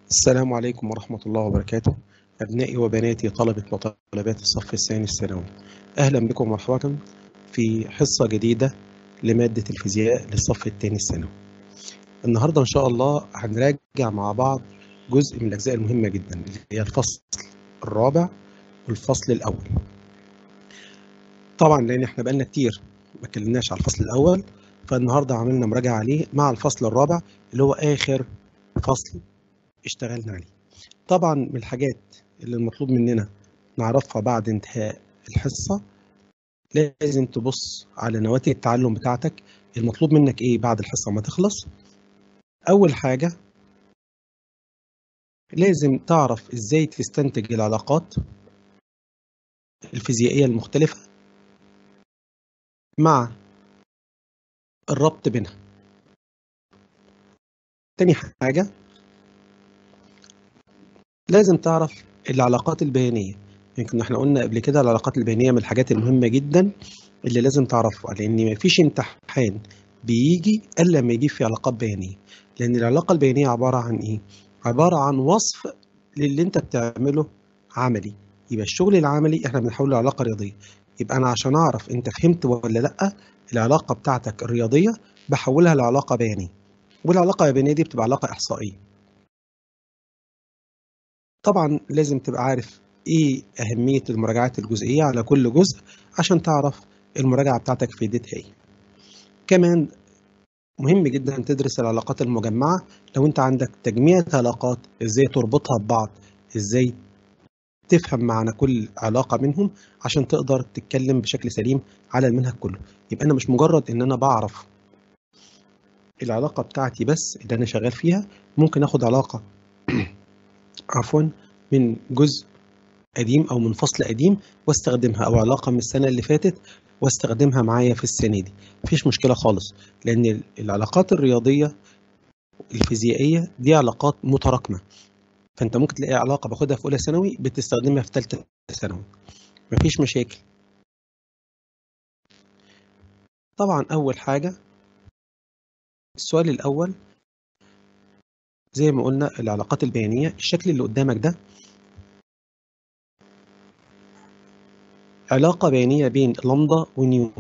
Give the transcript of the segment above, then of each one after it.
السلام عليكم ورحمة الله وبركاته أبنائي وبناتي طلبة وطالبات الصف الثاني الثانوي أهلا بكم ومرحبا في حصة جديدة لمادة الفيزياء للصف الثاني الثانوي النهاردة إن شاء الله هنراجع مع بعض جزء من الأجزاء المهمة جدا اللي هي الفصل الرابع والفصل الأول طبعا لأن احنا بقالنا كتير ما اتكلمناش على الفصل الأول فالنهاردة عملنا مراجعة عليه مع الفصل الرابع اللي هو آخر فصل اشتغلنا عليه طبعا من الحاجات اللي المطلوب مننا نعرفها بعد انتهاء الحصة لازم تبص على نواتج التعلم بتاعتك المطلوب منك ايه بعد الحصة ما تخلص اول حاجة لازم تعرف ازاي تستنتج العلاقات الفيزيائية المختلفة مع الربط بينها تاني حاجة لازم تعرف العلاقات البيانية يمكن احنا قلنا قبل كده العلاقات البيانية من الحاجات المهمة جدا اللي لازم تعرفها لأن مفيش امتحان بيجي إلا لما يجيب في علاقات بيانية لأن العلاقة البيانية عبارة عن إيه؟ عبارة عن وصف للي أنت بتعمله عملي يبقى الشغل العملي احنا بنحوله لعلاقة رياضية يبقى أنا عشان أعرف أنت فهمت ولا لأ العلاقة بتاعتك الرياضية بحولها لعلاقة بيانية والعلاقة البيانية دي بتبقى علاقة إحصائية طبعا لازم تبقى عارف ايه اهمية المراجعات الجزئية على كل جزء عشان تعرف المراجعة بتاعتك فايدتها ايه كمان مهم جدا تدرس العلاقات المجمعة لو انت عندك تجميع علاقات ازاي تربطها ببعض ازاي تفهم معنى كل علاقة منهم عشان تقدر تتكلم بشكل سليم على المنهج كله يبقى انا مش مجرد ان انا بعرف العلاقة بتاعتي بس اللي انا شغال فيها ممكن اخد علاقة عفوا من جزء قديم او من فصل قديم واستخدمها او علاقه من السنه اللي فاتت واستخدمها معايا في السنه دي مفيش مشكله خالص لان العلاقات الرياضيه الفيزيائيه دي علاقات متراكمه فانت ممكن تلاقي علاقه باخدها في اولى ثانوي بتستخدمها في ثالثه ثانوي مفيش مشاكل طبعا اول حاجه السؤال الاول زي ما قلنا العلاقات البيانية الشكل اللي قدامك ده علاقة بيانية بين لامدا ونيو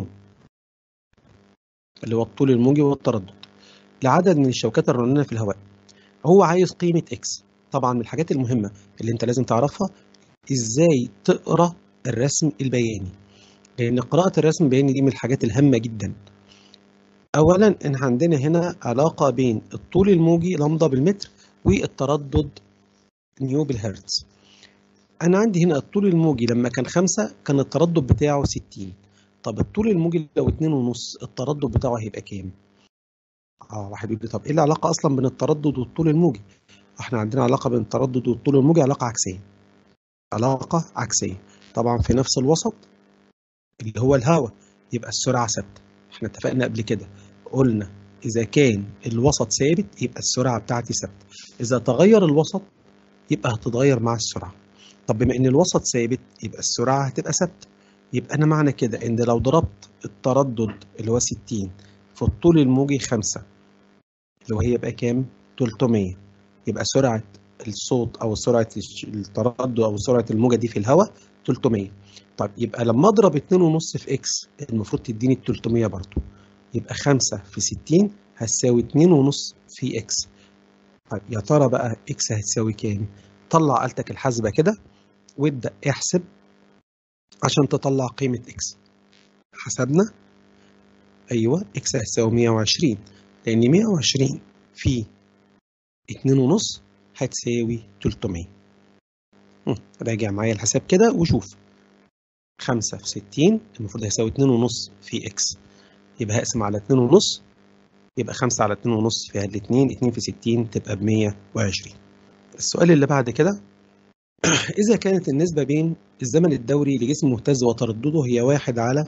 اللي هو الطول الموجي والتردد لعدد من الشوكات الرنانة في الهواء هو عايز قيمة اكس طبعا من الحاجات المهمة اللي انت لازم تعرفها ازاي تقرا الرسم البياني لان قراءة الرسم البياني دي من الحاجات الهامة جدا اولا ان عندنا هنا علاقه بين الطول الموجي لامدا بالمتر والتردد نيو بالهرتز انا عندي هنا الطول الموجي لما كان خمسة كان التردد بتاعه 60 طب الطول الموجي لو اتنين ونص التردد بتاعه هيبقى كام اه واحد يقول لي طب ايه العلاقه اصلا بين التردد والطول الموجي احنا عندنا علاقه بين التردد والطول الموجي علاقه عكسيه علاقه عكسيه طبعا في نفس الوسط اللي هو الهواء يبقى السرعه ثابته احنا اتفقنا قبل كده قلنا إذا كان الوسط ثابت يبقى السرعة بتاعتي ثابتة إذا تغير الوسط يبقى هتتغير مع السرعة طب بما إن الوسط ثابت يبقى السرعة هتبقى ثابتة يبقى أنا معنى كده إن لو ضربت التردد اللي هو 60 في الطول الموجي 5 اللي هو هيبقى كام؟ 300 يبقى سرعة الصوت أو سرعة التردد أو سرعة الموجة دي في الهواء 300 طيب يبقى لما أضرب 2.5 في إكس المفروض تديني ال 300 برضه يبقى 5 في 60 هتساوي 2.5 في اكس طيب يا ترى بقى اكس هتساوي كام؟ طلع آلتك الحاسبة كده وابدأ احسب عشان تطلع قيمة اكس حسبنا ايوه اكس هتساوي 120 لان 120 في 2.5 هتساوي 300 راجع معايا الحساب كده وشوف 5 في 60 المفروض هيساوي 2.5 في اكس يبقى هقسم على 2 ونص يبقى 5 على 2 ونص فيها الاثنين 2 في 60 تبقى ب 120 السؤال اللي بعد كده إذا كانت النسبة بين الزمن الدوري لجسم مهتز وتردده هي واحد على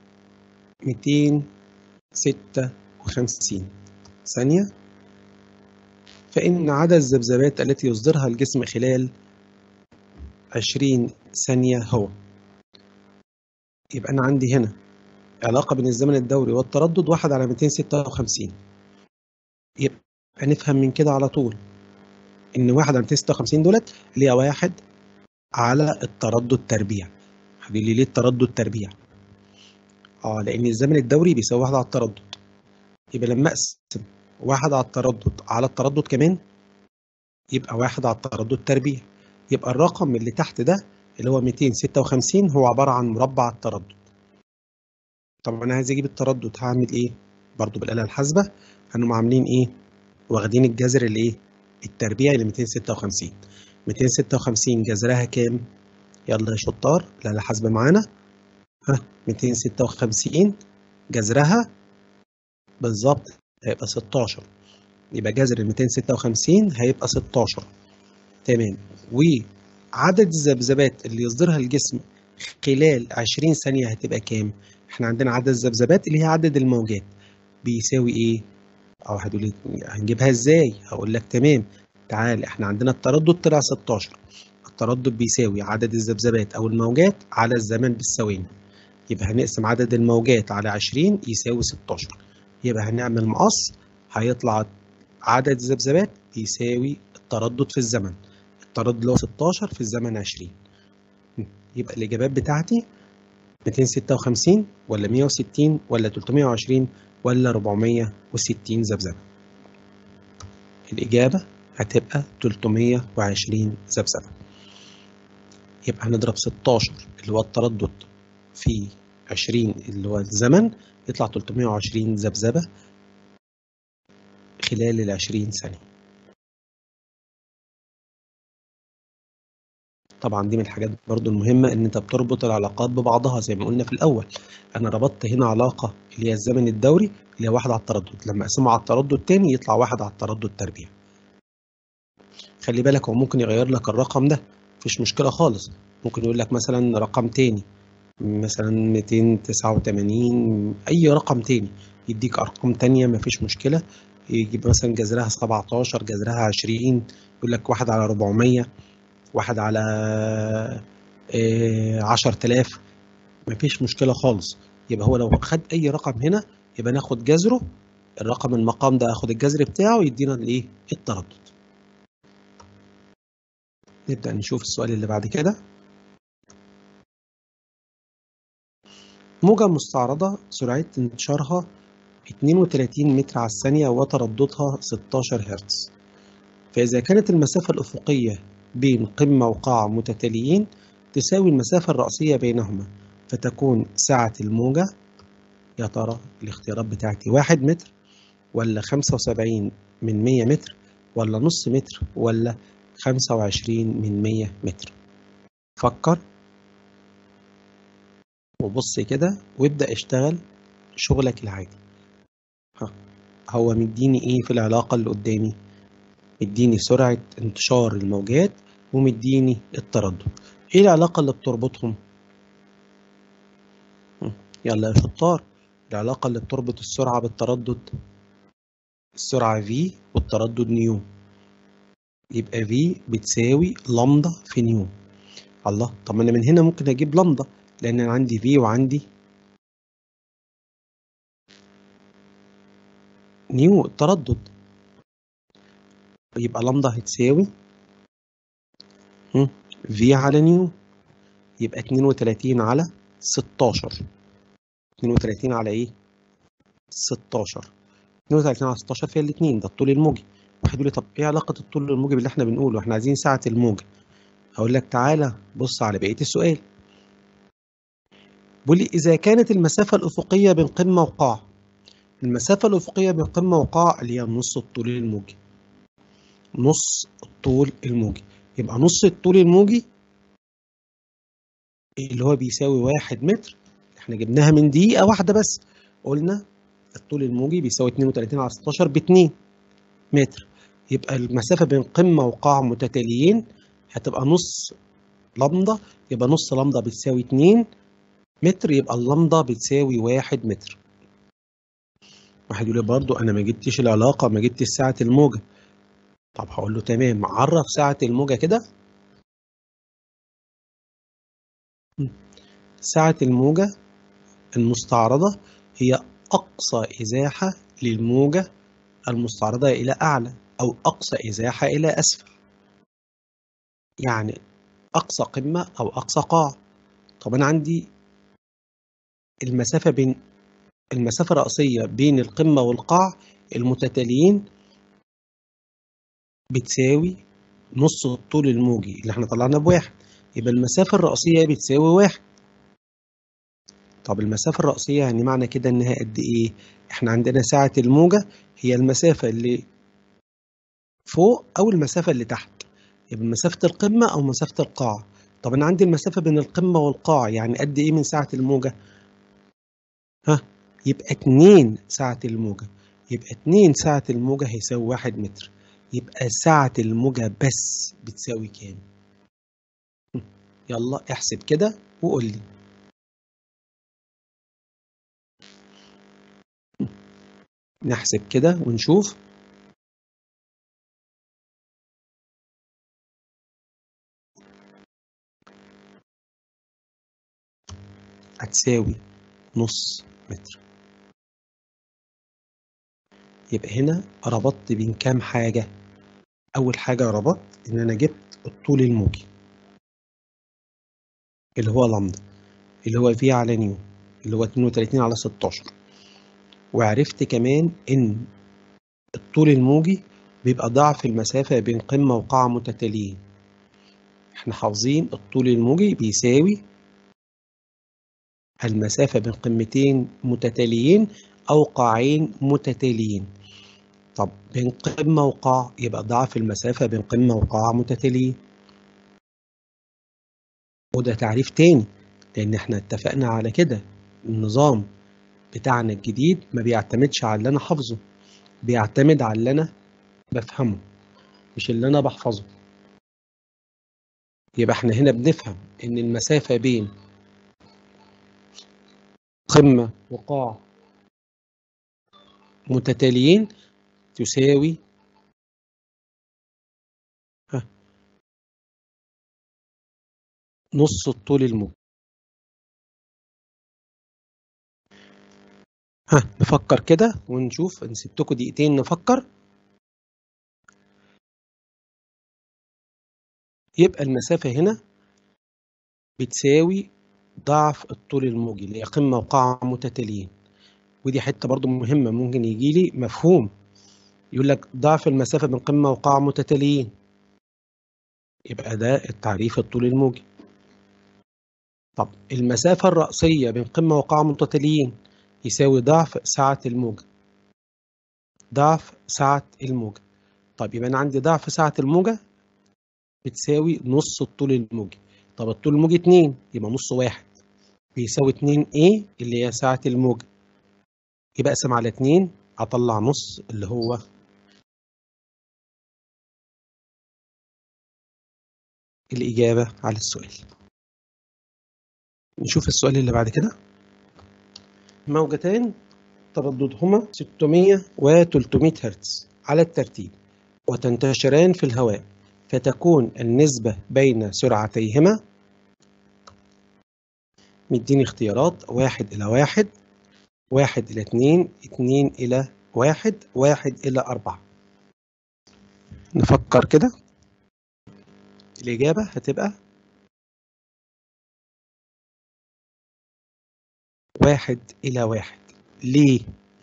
256 ثانية فإن عدد الذبذبات التي يصدرها الجسم خلال 20 ثانية هو يبقى أنا عندي هنا علاقة بين الزمن الدوري والتردد واحد على 256 يبقى نفهم من كده على طول ان واحد على 256 دولت اللي هي واحد على التردد تربيع هتقول لي ليه التردد تربيع اه لان الزمن الدوري بيساوي واحد على التردد يبقى لما اقسم واحد على التردد على التردد كمان يبقى واحد على التردد تربيع يبقى الرقم اللي تحت ده اللي هو 256 هو عبارة عن مربع التردد طب انا عايز اجيب التردد هعمل ايه برضو بالآلة الحاسبة هنقوم عاملين ايه واخدين الجذر اللي ايه التربيع ل 256 256 جذرها كام يلا يا شطار الآلة الحاسبة معانا ها 256 جذرها بالظبط هيبقى 16 يبقى جذر ال 256 هيبقى 16 تمام وعدد الذبذبات اللي يصدرها الجسم خلال 20 ثانية هتبقى كام؟ احنا عندنا عدد الذبذبات اللي هي عدد الموجات بيساوي ايه؟ او هتقولي هنجيبها ازاي؟ هقول لك تمام تعال احنا عندنا التردد طلع 16 التردد بيساوي عدد الذبذبات او الموجات على الزمن بالثواني يبقى هنقسم عدد الموجات على 20 يساوي 16 يبقى هنعمل مقص هيطلع عدد الذبذبات يساوي التردد في الزمن التردد اللي هو 16 في الزمن 20 يبقى الإجابات بتاعتي 256 ولا 160 ولا 320 ولا 460 ذبذبة الإجابة هتبقى 320 ذبذبة يبقى هنضرب 16 اللي هو التردد في 20 اللي هو الزمن يطلع 320 ذبذبة خلال ال 20 ثانية طبعا دي من الحاجات برضو المهمة ان انت بتربط العلاقات ببعضها زي ما قلنا في الاول انا ربطت هنا علاقة اللي هي الزمن الدوري اللي هي واحد على التردد لما اقسمه على التردد التاني يطلع واحد على التردد تربيع خلي بالك هو ممكن يغير لك الرقم ده مفيش مشكلة خالص ممكن يقول لك مثلا رقم تاني مثلا 289 اي رقم تاني يديك ارقام تانية مفيش مشكلة يجيب مثلا جذرها 17 جذرها 20 يقول لك واحد على 400 واحد على عشر تلاف مفيش مشكلة خالص يبقى هو لو خد أي رقم هنا يبقى ناخد جذره الرقم المقام ده اخد الجذر بتاعه يدينا الايه التردد نبدأ نشوف السؤال اللي بعد كده موجة مستعرضة سرعة انتشارها 32 متر على الثانية وترددها 16 هرتز فإذا كانت المسافة الأفقية بين قمة وقاع متتاليين تساوي المسافة الرأسية بينهما فتكون سعة الموجة يا ترى الاختيارات بتاعتي واحد متر ولا خمسة وسبعين من مية متر ولا نص متر ولا خمسة وعشرين من مية متر فكر وبص كده وابدأ اشتغل شغلك العادي ها هو مديني ايه في العلاقة اللي قدامي مديني سرعة انتشار الموجات ومديني التردد ايه العلاقة اللي بتربطهم يلا يا شطار العلاقة اللي بتربط السرعة بالتردد السرعة v والتردد نيو يبقى v بتساوي لامدا في نيو الله طب انا من هنا ممكن اجيب لامدا لان انا عندي v وعندي نيو التردد يبقى لامدا هتساوي في على نيو يبقى 32 على 16 32 على ايه 16 32 على 16 فيها الاثنين ده الطول الموجي واحد يقول لي طب ايه علاقه الطول الموجي باللي احنا بنقوله احنا عايزين سعه الموجه هقول لك تعالى بص على بقيه السؤال بيقول لي اذا كانت المسافه الافقيه بين قمه وقاع المسافه الافقيه بين قمه وقاع اللي هي نص الطول الموجي نص الطول الموجي يبقى نص الطول الموجي اللي هو بيساوي واحد متر احنا جبناها من دقيقة واحدة بس قلنا الطول الموجي بيساوي 32 على 16 ب 2 متر يبقى المسافة بين قمة وقاع متتاليين هتبقى نص لمدة يبقى نص لمدة بتساوي 2 متر يبقى اللمدة بتساوي 1 متر واحد يقول لي برضه انا ما جبتش العلاقة ما جبتش سعة الموجة طب هقول له تمام عرف سعة الموجة كده سعة الموجة المستعرضة هي أقصى إزاحة للموجة المستعرضة إلى أعلى أو أقصى إزاحة إلى أسفل يعني أقصى قمة أو أقصى قاع طب أنا عندي المسافة بين المسافة الرئيسية بين القمة والقاع المتتاليين بتساوي نص الطول الموجي اللي احنا طلعنا بواحد يبقى المسافة الرئيسية بتساوي واحد طب المسافة الرئيسية يعني معنى كده إنها قد إيه؟ إحنا عندنا ساعة الموجة هي المسافة اللي فوق أو المسافة اللي تحت يبقى مسافة القمة أو مسافة القاع طب أنا عندي المسافة بين القمة والقاع يعني قد إيه من ساعة الموجة؟ ها يبقى اتنين ساعة الموجة يبقى اتنين ساعة الموجة هيساوي واحد متر يبقى ساعة الموجة بس بتساوي كام؟ يلا احسب كده وقول لي نحسب كده ونشوف هتساوي نص متر يبقى هنا ربطت بين كام حاجة أول حاجة ربطت إن أنا جبت الطول الموجي اللي هو لامدا اللي هو في على نيو اللي هو 32 على 16 وعرفت كمان إن الطول الموجي بيبقى ضعف المسافة بين قمة وقاع متتاليين احنا حافظين الطول الموجي بيساوي المسافة بين قمتين متتاليين أو قاعين متتاليين طب بين قمة وقاع يبقى ضعف المسافة بين قمة وقاع متتاليين وده تعريف تاني لأن احنا اتفقنا على كده النظام بتاعنا الجديد ما بيعتمدش على اللي أنا حافظه بيعتمد على اللي أنا بفهمه مش اللي أنا بحفظه يبقى احنا هنا بنفهم إن المسافة بين قمة وقاع متتاليين تساوي ها نص الطول الموجي ها نفكر كده ونشوف ان سبتكم دقيقتين نفكر يبقى المسافة هنا بتساوي ضعف الطول الموجي اللي هي قمة وقاع متتاليين ودي حتة برضو مهمة ممكن يجي لي مفهوم يقول لك ضعف المسافة بين قمة وقاع متتاليين يبقى ده التعريف الطول الموجي طب المسافة الرأسية بين قمة وقاع متتاليين يساوي ضعف سعة الموجة ضعف سعة الموجة طب يبقى أنا عندي ضعف سعة الموجة بتساوي نص الطول الموجي طب الطول الموجي 2 يبقى نص واحد بيساوي 2 ايه اللي هي سعة الموجة يبقى اقسم على 2 اطلع نص اللي هو الإجابة على السؤال نشوف السؤال اللي بعد كده موجتان ترددهما 600 و 300 هرتز على الترتيب وتنتشران في الهواء فتكون النسبة بين سرعتيهما مديني اختيارات واحد إلى واحد واحد إلى اتنين اتنين إلى واحد واحد إلى أربعة نفكر كده الإجابة هتبقى واحد إلى واحد ليه؟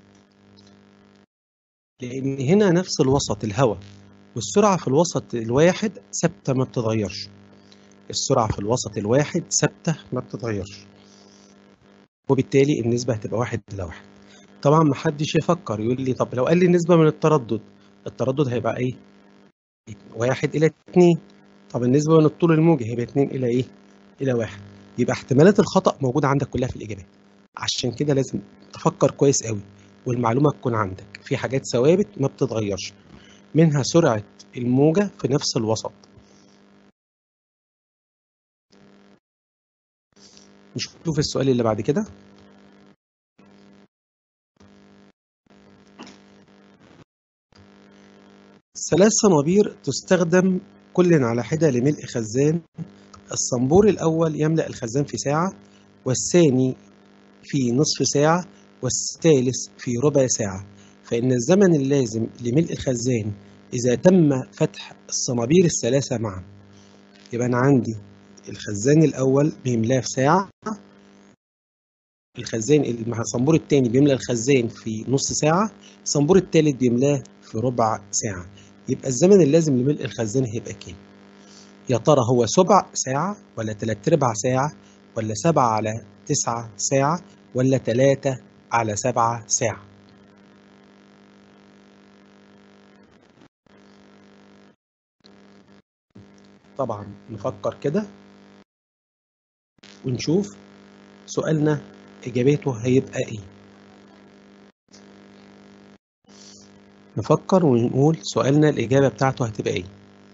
لأن هنا نفس الوسط الهواء والسرعة في الوسط الواحد ثابتة ما بتتغيرش السرعة في الوسط الواحد ثابتة ما بتتغيرش وبالتالي النسبة هتبقى واحد إلى واحد طبعا محدش يفكر يقول لي طب لو قال لي النسبة من التردد التردد هيبقى ايه؟ واحد إلى اتنين طب النسبة من الطول الموجي هيبقى اتنين إلى ايه؟ إلى واحد يبقى احتمالات الخطأ موجودة عندك كلها في الإجابات عشان كده لازم تفكر كويس قوي والمعلومة تكون عندك في حاجات ثوابت ما بتتغيرش منها سرعة الموجة في نفس الوسط نشوف السؤال اللي بعد كده ثلاث صنابير تستخدم كل على حدة لملء خزان الصنبور الأول يملأ الخزان في ساعة والثاني في نصف ساعة والثالث في ربع ساعة فإن الزمن اللازم لملء الخزان إذا تم فتح الصنابير الثلاثة معا يبقى أنا عندي الخزان الأول بيملاه في ساعة الخزان الصنبور التاني بيملى الخزان في نص ساعة الصنبور التالت بيملاه في ربع ساعة يبقى الزمن اللازم لملء الخزان هيبقى كام؟ يا ترى هو سبع ساعة ولا تلات أرباع ساعة ولا سبعة على تسعة ساعة ولا تلاتة على سبعة ساعة طبعا نفكر كده ونشوف سؤالنا إجابته هيبقى إيه نفكر ونقول سؤالنا الإجابة بتاعته هتبقى إيه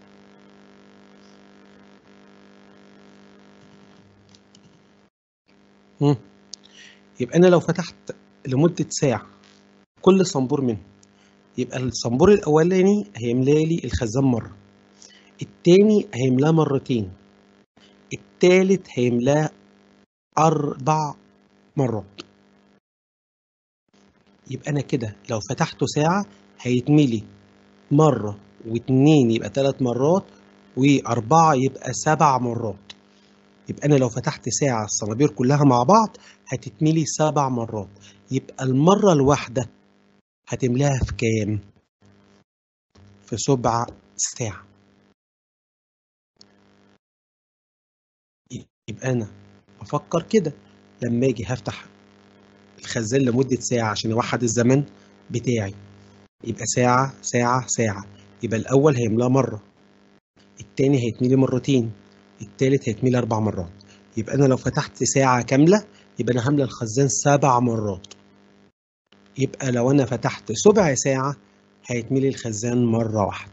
مم. يبقى أنا لو فتحت لمدة ساعة كل صنبور منهم يبقى الصنبور الأولاني هيملى لي الخزان مرة التاني هيملاه مرتين التالت هيملاه أربع مرات يبقى أنا كده لو فتحته ساعة هيتملي مرة واتنين يبقى تلات مرات وأربعة يبقى سبع مرات يبقى أنا لو فتحت ساعة الصنابير كلها مع بعض هتتملي سبع مرات يبقى المرة الواحدة هتملاها في كام؟ في سبع ساعة يبقى أنا بفكر كده لما أجي هفتح الخزان لمدة ساعة عشان أوحد الزمن بتاعي يبقى ساعة ساعة ساعة يبقى الأول هيملاه مرة التاني هيتملي مرتين التالت هيتملي أربع مرات يبقى أنا لو فتحت ساعة كاملة يبقى أنا هملى الخزان سبع مرات يبقى لو أنا فتحت سبع ساعة هيتملي الخزان مرة واحدة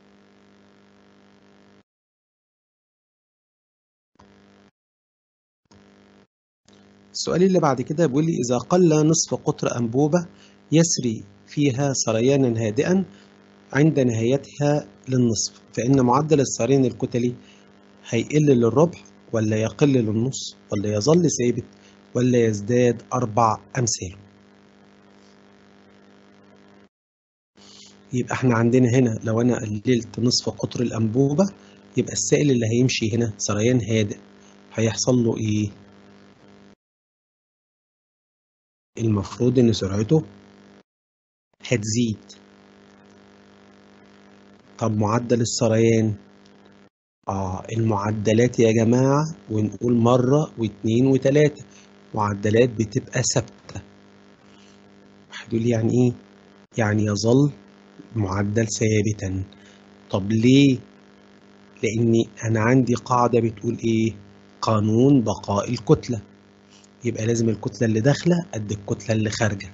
السؤال اللي بعد كده بيقول لي إذا قل نصف قطر أنبوبة يسري فيها سريانا هادئا عند نهايتها للنصف فإن معدل السريان الكتلي هيقل للربع ولا يقل للنص ولا يظل ثابت ولا يزداد أربع أمثال يبقى احنا عندنا هنا لو أنا قللت نصف قطر الأنبوبة يبقى السائل اللي هيمشي هنا سريان هادئ هيحصل له إيه؟ المفروض إن سرعته هتزيد طب معدل السريان آه المعدلات يا جماعة ونقول مرة واتنين وتلاتة معدلات بتبقى ثابتة واحد يقول يعني إيه؟ يعني يظل معدل ثابتا طب ليه؟ لأني أنا عندي قاعدة بتقول إيه؟ قانون بقاء الكتلة يبقى لازم الكتلة اللي داخلة قد الكتلة اللي خارجة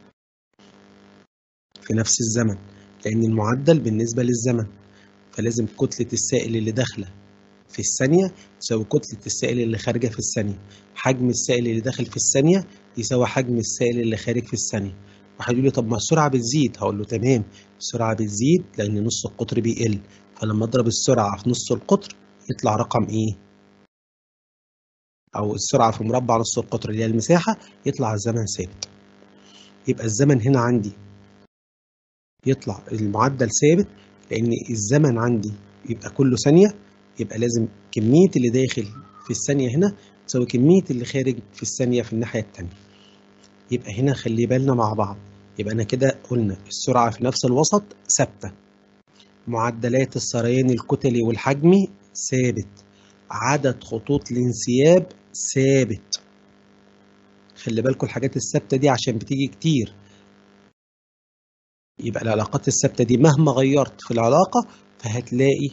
في نفس الزمن لأن المعدل بالنسبة للزمن فلازم كتلة السائل اللي داخلة في الثانية تساوي كتلة السائل اللي خارجة في الثانية حجم السائل اللي داخل في الثانية يساوي حجم السائل اللي خارج في الثانية واحد يقول لي طب ما السرعة بتزيد هقول له تمام السرعة بتزيد لأن نص القطر بيقل فلما أضرب السرعة في نص القطر يطلع رقم إيه؟ أو السرعة في مربع نص القطر اللي هي المساحة يطلع الزمن ثابت يبقى الزمن هنا عندي يطلع المعدل ثابت لأن الزمن عندي يبقى كله ثانية يبقى لازم كمية اللي داخل في الثانية هنا تساوي كمية اللي خارج في الثانية في الناحية التانية يبقى هنا خلي بالنا مع بعض يبقى أنا كده قلنا السرعة في نفس الوسط ثابتة معدلات السريان الكتلي والحجمي ثابت عدد خطوط الانسياب ثابت خلي بالكم الحاجات الثابتة دي عشان بتيجي كتير يبقى العلاقات الثابتة دي مهما غيرت في العلاقة فهتلاقي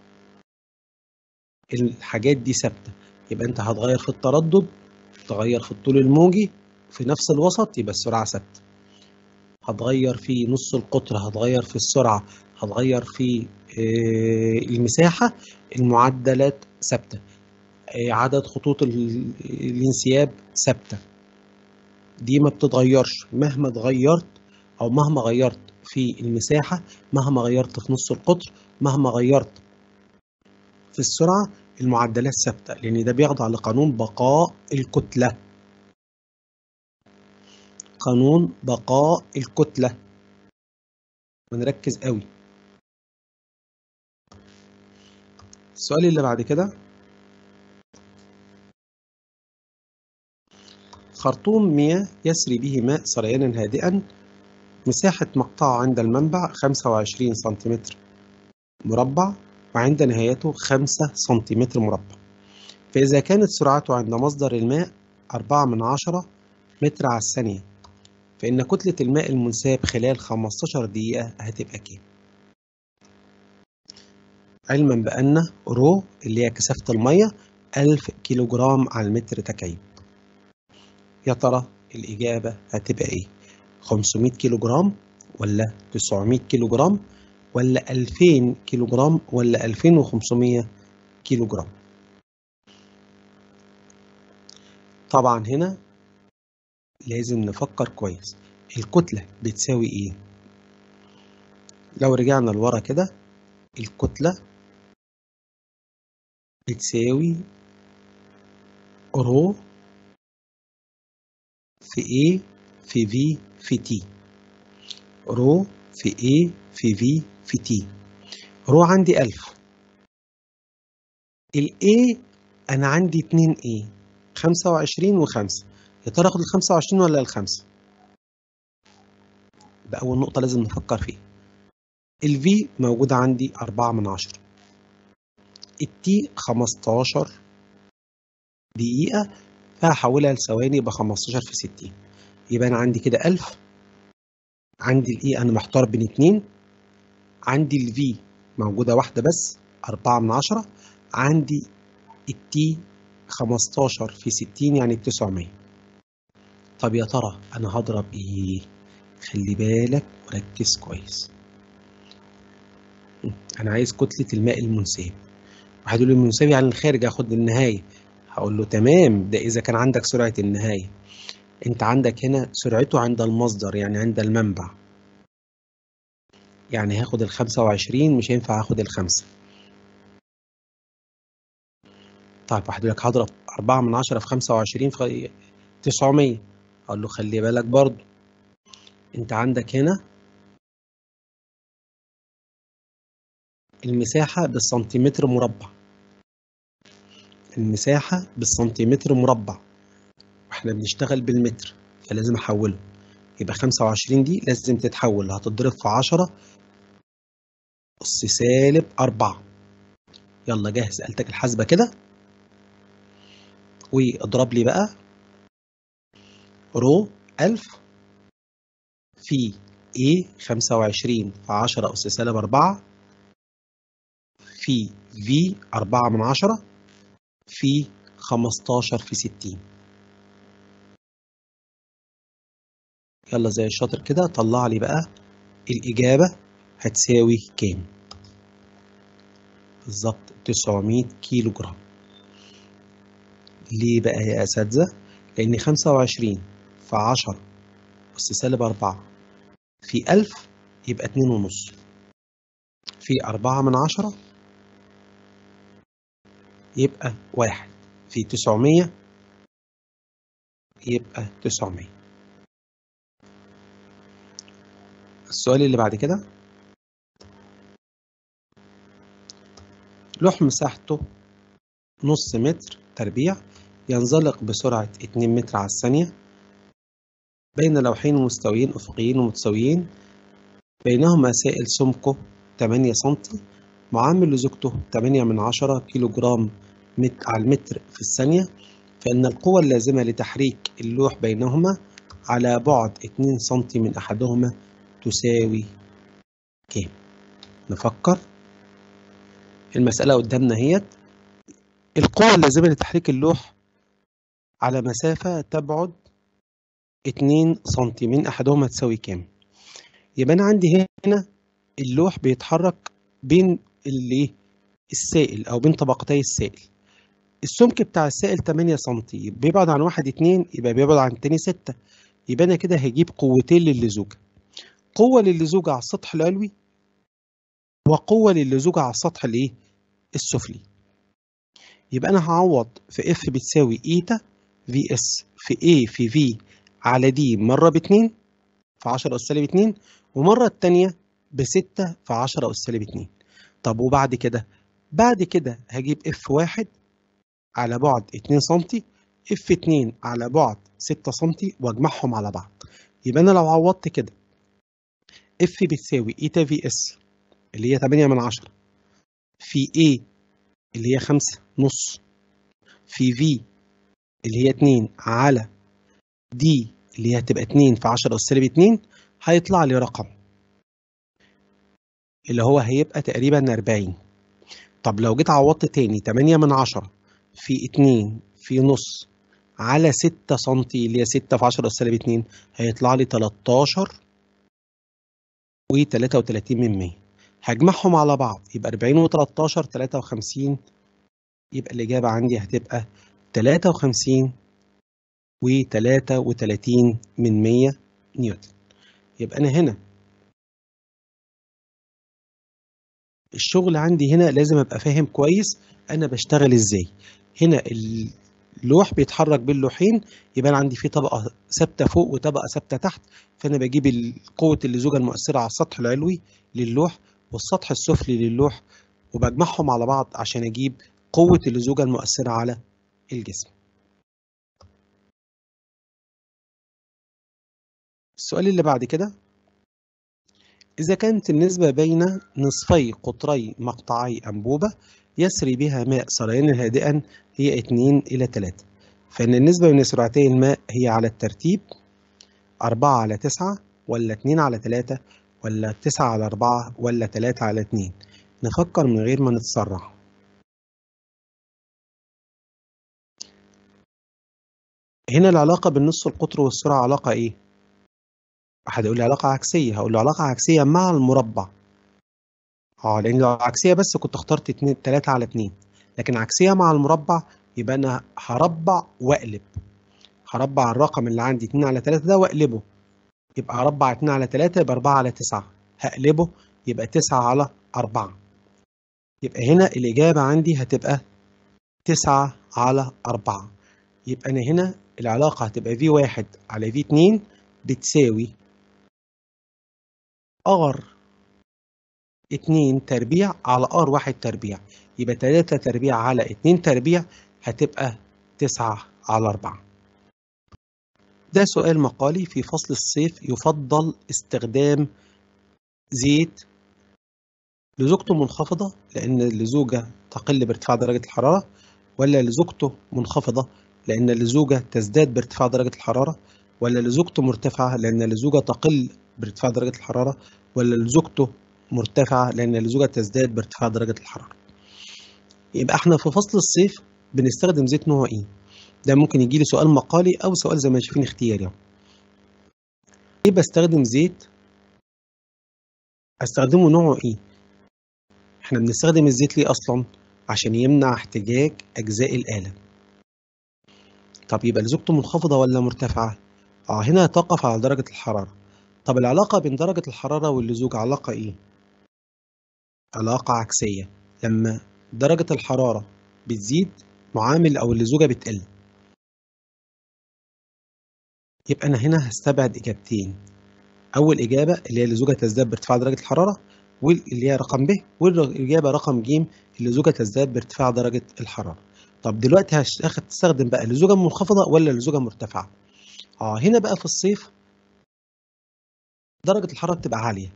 الحاجات دي ثابتة يبقى انت هتغير في التردد تغير في الطول الموجي في نفس الوسط يبقى السرعة ثابتة هتغير في نص القطر هتغير في السرعة هتغير في المساحة المعدلات ثابتة عدد خطوط الانسياب ثابتة دي ما بتتغيرش مهما اتغيرت أو مهما غيرت في المساحة مهما غيرت في نص القطر مهما غيرت في السرعة المعدلات ثابتة لأن ده بيخضع لقانون بقاء الكتلة قانون بقاء الكتلة ونركز قوي السؤال اللي بعد كده خرطوم مياه يسري به ماء سريانا هادئا مساحة مقطعه عند المنبع 25 سنتيمتر مربع وعند نهايته 5 سنتيمتر مربع فإذا كانت سرعته عند مصدر الماء 4 من 10 متر على الثانية فإن كتلة الماء المنساب خلال 15 دقيقة هتبقى كام؟ علما بأن رو اللي هي كثافة المية 1000 كيلو جرام على المتر تكعيب يا ترى الإجابة هتبقى إيه؟ 500 كيلو جرام ولا 900 كيلو جرام ولا 2000 كيلو جرام ولا 2500 كيلو جرام طبعا هنا لازم نفكر كويس الكتلة بتساوي ايه لو رجعنا لورا كده الكتلة بتساوي رو في A في V في T رو في A في V في T رو عندي ألف ال A أنا عندي اتنين A خمسة وعشرين وخمسة يا ترى آخد الخمسة وعشرين ولا الخمسة؟ ده أول نقطة لازم نفكر فيها ال V موجودة عندي أربعة من عشرة ال T خمستاشر دقيقة فهحولها لثواني يبقى 15 في 60 يبقى انا عندي كده 1000 عندي الاي انا محتار بين اتنين عندي الفي موجوده واحده بس 4 من 10 عندي التي 15 في 60 يعني 900 طب يا ترى انا هضرب ايه خلي بالك وركز كويس انا عايز كتله الماء المنساب واحد يقول لي المنساب يعني الخارج اخد النهايه هقول له تمام ده إذا كان عندك سرعة النهاية أنت عندك هنا سرعته عند المصدر يعني عند المنبع يعني هاخد ال 25 مش هينفع هاخد الخمسة طيب واحد يقول لك هضرب 4 من 10 في 25 في 900 أقول له خلي بالك برضو أنت عندك هنا المساحة بالسنتيمتر مربع المساحة بالسنتيمتر مربع واحنا بنشتغل بالمتر فلازم احوله يبقى 25 دي لازم تتحول هتضرب في 10 أس سالب 4 يلا جاهز آلتك الحاسبة كده واضرب لي بقى رو 1000 في A 25 في 10 أس سالب 4 في V 4 من 10 في 15 في 60 يلا زي الشاطر كده طلع لي بقى الإجابة هتساوي كام بالظبط 900 كيلو جرام ليه بقى يا أساتذة لأن 25 في 10 أس سالب 4 في 1000 يبقى 2 ونص في 4 من 10 يبقى واحد في تسعمية يبقى تسعمية السؤال اللي بعد كده لوح مساحته نص متر تربيع ينزلق بسرعة 2 متر على الثانية بين لوحين مستويين أفقيين ومتساويين بينهما سائل سمكه 8 سنتي معامل لزوجته 8 من 10 كيلو جرام مت على المتر في الثانية فإن القوة اللازمة لتحريك اللوح بينهما على بعد 2 سم من أحدهما تساوي كام؟ نفكر المسألة قدامنا هي القوة اللازمة لتحريك اللوح على مسافة تبعد 2 سم من أحدهما تساوي كام؟ يبقى أنا عندي هنا اللوح بيتحرك بين اللي السائل او بين طبقتي السائل السمك بتاع السائل 8 سم بيبعد عن واحد 2 يبقى بيبعد عن التاني 6 يبقى انا كده هجيب قوتين للزوجة قوة للزوجة على السطح العلوي وقوة للزوجة على السطح الايه السفلي يبقى انا هعوض في اف بتساوي ايتا في اس في اي في في على دي مرة باتنين في 10 أس سالب 2 ومرة التانية بستة في 10 أس سالب 2 طب وبعد كده بعد كده هجيب اف واحد على بعد 2 سم اف 2 على بعد 6 سم واجمعهم على بعض يبقى انا لو عوضت كده اف بتساوي ايتا في اس اللي هي 8 من 10 في A اللي هي 5 نص في V اللي هي 2 على D اللي هي هتبقى 2 في 10 أس سالب 2 هيطلع لي رقم اللي هو هيبقى تقريبا 40 طب لو جيت عوضت تاني 8 من 10 في 2 في نص على 6 سم اللي هي 6 في 10 أس سالب 2 هيطلع لي 13 و33 من 100 هجمعهم على بعض يبقى 40 و13 53 يبقى الإجابة عندي هتبقى 53 و33 من 100 نيوتن يبقى أنا هنا الشغل عندي هنا لازم أبقى فاهم كويس أنا بشتغل إزاي هنا اللوح بيتحرك بين لوحين يبقى أنا عندي في طبقة ثابتة فوق وطبقة ثابتة تحت فأنا بجيب قوة اللزوجة المؤثرة على السطح العلوي للوح والسطح السفلي للوح وبجمعهم على بعض عشان أجيب قوة اللزوجة المؤثرة على الجسم السؤال اللي بعد كده إذا كانت النسبة بين نصفي قطري مقطعي أنبوبة يسري بها ماء سريانا هادئا هي 2 إلى 3 فإن النسبة بين سرعتي الماء هي على الترتيب 4 على 9 ولا 2 على 3 ولا 9 على 4 ولا 3 على 2 نفكر من غير ما نتسرع هنا العلاقة بين نص القطر والسرعة علاقة إيه؟ واحد يقول لي علاقة عكسية هقول له علاقة عكسية مع المربع اه لأن لو عكسية بس كنت اخترت 2 3 على 2 لكن عكسية مع المربع يبقى أنا هربع وأقلب هربع الرقم اللي عندي 2 على 3 ده وأقلبه يبقى هربع 2 على 3 يبقى 4 على 9 هقلبه يبقى 9 على 4 يبقى هنا الإجابة عندي هتبقى 9 على 4 يبقى أنا هنا العلاقة هتبقى V1 على V2 بتساوي R 2 تربيع على R 1 تربيع يبقى 3 تربيع على 2 تربيع هتبقى 9 على 4 ده سؤال مقالي في فصل الصيف يفضل استخدام زيت لزوجته منخفضة لأن اللزوجة تقل بارتفاع درجة الحرارة ولا لزوجته منخفضة لأن اللزوجة تزداد بارتفاع درجة الحرارة ولا لزوجته مرتفعة لأن اللزوجة تقل بارتفاع درجة الحرارة ولا لزوجته مرتفعة لأن اللزوجة تزداد بارتفاع درجة الحرارة يبقى احنا في فصل الصيف بنستخدم زيت نوع ايه ده ممكن يجي لي سؤال مقالي او سؤال زي ما شايفين اختياري ايه بستخدم زيت استخدمه نوعه ايه احنا بنستخدم الزيت ليه اصلا عشان يمنع احتجاج اجزاء الاله طب يبقى لزوجته منخفضه ولا مرتفعه اه هنا توقف على درجه الحراره طب العلاقه بين درجه الحراره واللزوج علاقه ايه علاقه عكسيه لما درجه الحراره بتزيد معامل او اللزوجه بتقل يبقى انا هنا هستبعد اجابتين اول اجابه اللي هي اللزوجه تزداد بارتفاع درجه الحراره واللي هي رقم ب والاجابه رقم ج اللزوجه تزداد بارتفاع درجه الحراره طب دلوقتي هستخدم بقى لزوجه منخفضه ولا لزوجه مرتفعه اه هنا بقى في الصيف درجه الحراره بتبقى عاليه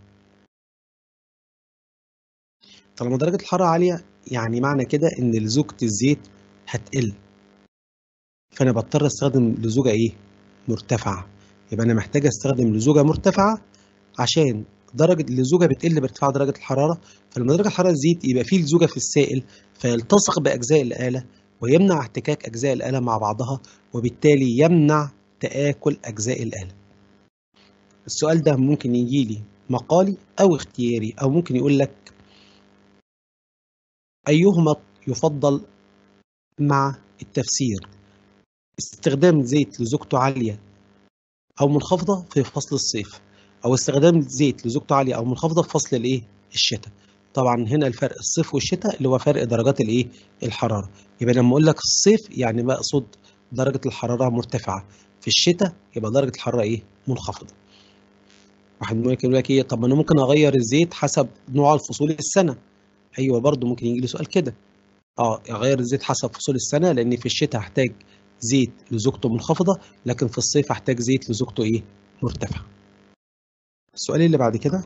طالما درجه الحراره عاليه يعني معنى كده ان لزوجه الزيت هتقل فانا بضطر استخدم لزوجه ايه مرتفعه يبقى انا محتاج استخدم لزوجه مرتفعه عشان درجه اللزوجه بتقل بارتفاع درجه الحراره فلما درجه الحراره تزيد يبقى في لزوجه في السائل فيلتصق باجزاء الاله ويمنع احتكاك اجزاء الاله مع بعضها وبالتالي يمنع تآكل اجزاء الاله السؤال ده ممكن يجي لي مقالي او اختياري او ممكن يقول لك ايهما يفضل مع التفسير استخدام زيت لزوجته عالية أو منخفضة في فصل الصيف أو استخدام زيت لزوجته عالية أو منخفضة في فصل الإيه؟ الشتاء طبعا هنا الفرق الصيف والشتاء اللي هو فرق درجات الإيه؟ الحرارة يبقى لما أقول لك الصيف يعني بقصد درجة الحرارة مرتفعة في الشتاء يبقى درجة الحرارة إيه؟ منخفضة واحد ممكن يقول لك إيه طب أنا ممكن أغير الزيت حسب نوع الفصول السنة ايوه برضه ممكن يجي لي سؤال كده اه اغير الزيت حسب فصول السنه لان في الشتاء هحتاج زيت لزوجته منخفضه لكن في الصيف هحتاج زيت لزوجته ايه مرتفعه السؤال اللي بعد كده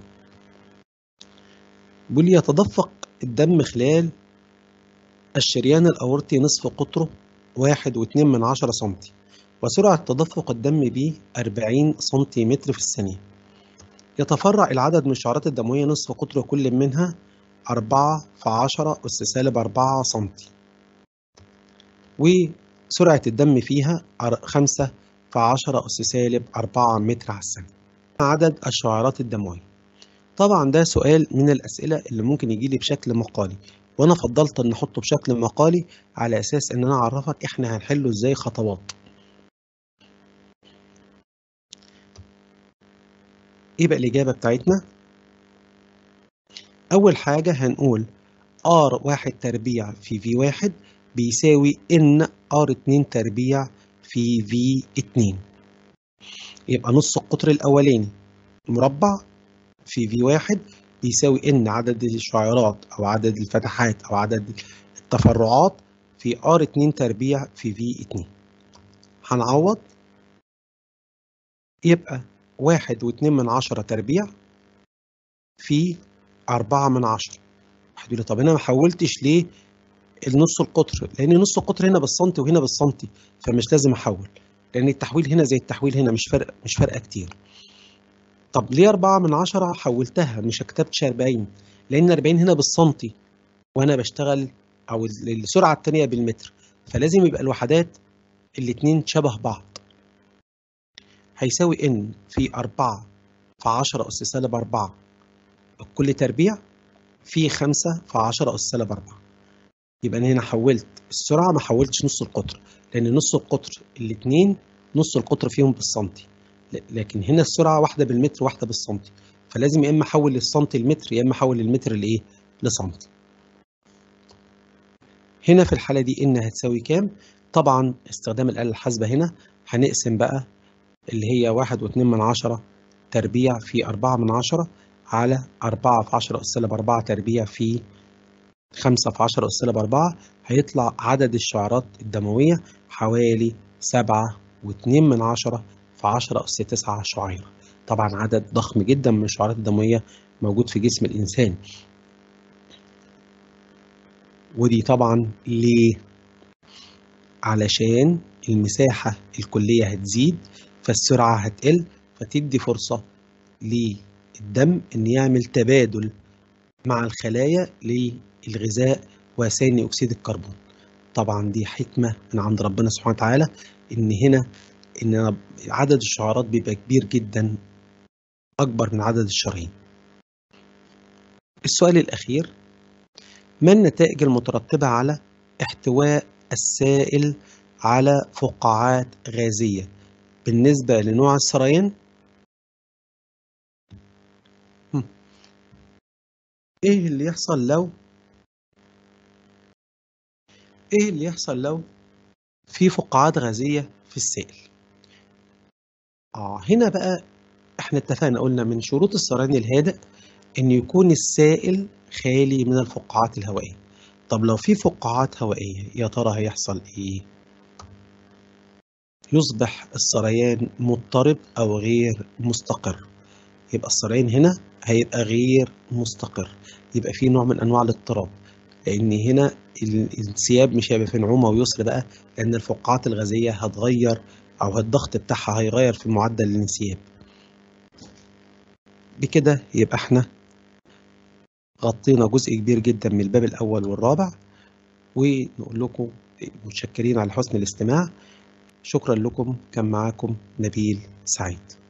بيقول لي يتدفق الدم خلال الشريان الأورطي نصف قطره واحد واتنين من عشرة سنتي وسرعة تدفق الدم به أربعين سنتيمتر في الثانية يتفرع العدد من الشعرات الدموية نصف قطر كل منها أربعة في عشرة أس سالب أربعة سنتي وسرعة الدم فيها خمسة في عشرة أس سالب أربعة متر على الثانية عدد الشعرات الدموية طبعا ده سؤال من الأسئلة اللي ممكن يجي لي بشكل مقالي وأنا فضلت أن أحطه بشكل مقالي على أساس أن أنا أعرفك إحنا هنحله إزاي خطوات إيه بقى الإجابة بتاعتنا؟ أول حاجة هنقول R واحد تربيع في V واحد بيساوي N R اتنين تربيع في V اتنين يبقى نص القطر الأولاني مربع في في واحد بيساوي ان عدد الشعيرات او عدد الفتحات او عدد التفرعات في ار 2 تربيع في في 2 هنعوض يبقى واحد واتنين من عشرة تربيع في أربعة من عشرة واحد يقول لي طب أنا ما حولتش ليه النص القطر لأن نص القطر هنا بالسنتي وهنا بالسنتي فمش لازم أحول لأن التحويل هنا زي التحويل هنا مش فرق مش فارقة كتير طب ليه أربعة من عشرة حولتها مش كتبتش أربعين لأن أربعين هنا بالسنتي وأنا بشتغل أو السرعة التانية بالمتر فلازم يبقى الوحدات الاتنين شبه بعض هيساوي ان في أربعة في عشرة أس سالب أربعة كل تربيع في خمسة في عشرة أس سالب أربعة يبقى أنا هنا حولت السرعة ما حولتش نص القطر لأن نص القطر الاتنين نص القطر فيهم بالسنتي لكن هنا السرعة واحدة بالمتر واحدة بالسنتي فلازم يا إما أحول السنتي المتر يا إما أحول المتر لإيه؟ لسنتي هنا في الحالة دي إن هتساوي كام؟ طبعا استخدام الآلة الحاسبة هنا هنقسم بقى اللي هي واحد واتنين من عشرة تربيع في أربعة من عشرة على أربعة في عشرة أس سالب أربعة تربيع في خمسة في عشرة أس سالب أربعة هيطلع عدد الشعرات الدموية حوالي سبعة واتنين من عشرة في عشرة أس تسعة شعيرة طبعا عدد ضخم جدا من الشعرات الدموية موجود في جسم الإنسان ودي طبعا ليه؟ علشان المساحة الكلية هتزيد فالسرعة هتقل فتدي فرصة للدم إن يعمل تبادل مع الخلايا للغذاء وثاني أكسيد الكربون طبعا دي حكمة من عند ربنا سبحانه وتعالى إن هنا إن عدد الشعرات بيبقى كبير جدا أكبر من عدد الشرايين السؤال الأخير ما النتائج المترتبة على احتواء السائل على فقاعات غازية بالنسبة لنوع السريان ايه اللي يحصل لو ايه اللي يحصل لو في فقاعات غازية في السائل اه هنا بقى احنا اتفقنا قلنا من شروط السريان الهادئ ان يكون السائل خالي من الفقاعات الهوائية طب لو في فقاعات هوائية يا ترى هيحصل ايه يصبح السريان مضطرب او غير مستقر يبقى السريان هنا هيبقى غير مستقر يبقى في نوع من انواع الاضطراب لان هنا الانسياب مش هيبقى في نعومه ويسر بقى لان الفقاعات الغازيه هتغير او الضغط بتاعها هيغير في معدل الانسياب بكده يبقى احنا غطينا جزء كبير جدا من الباب الاول والرابع ونقول لكم متشكرين على حسن الاستماع شكرا لكم كان معاكم نبيل سعيد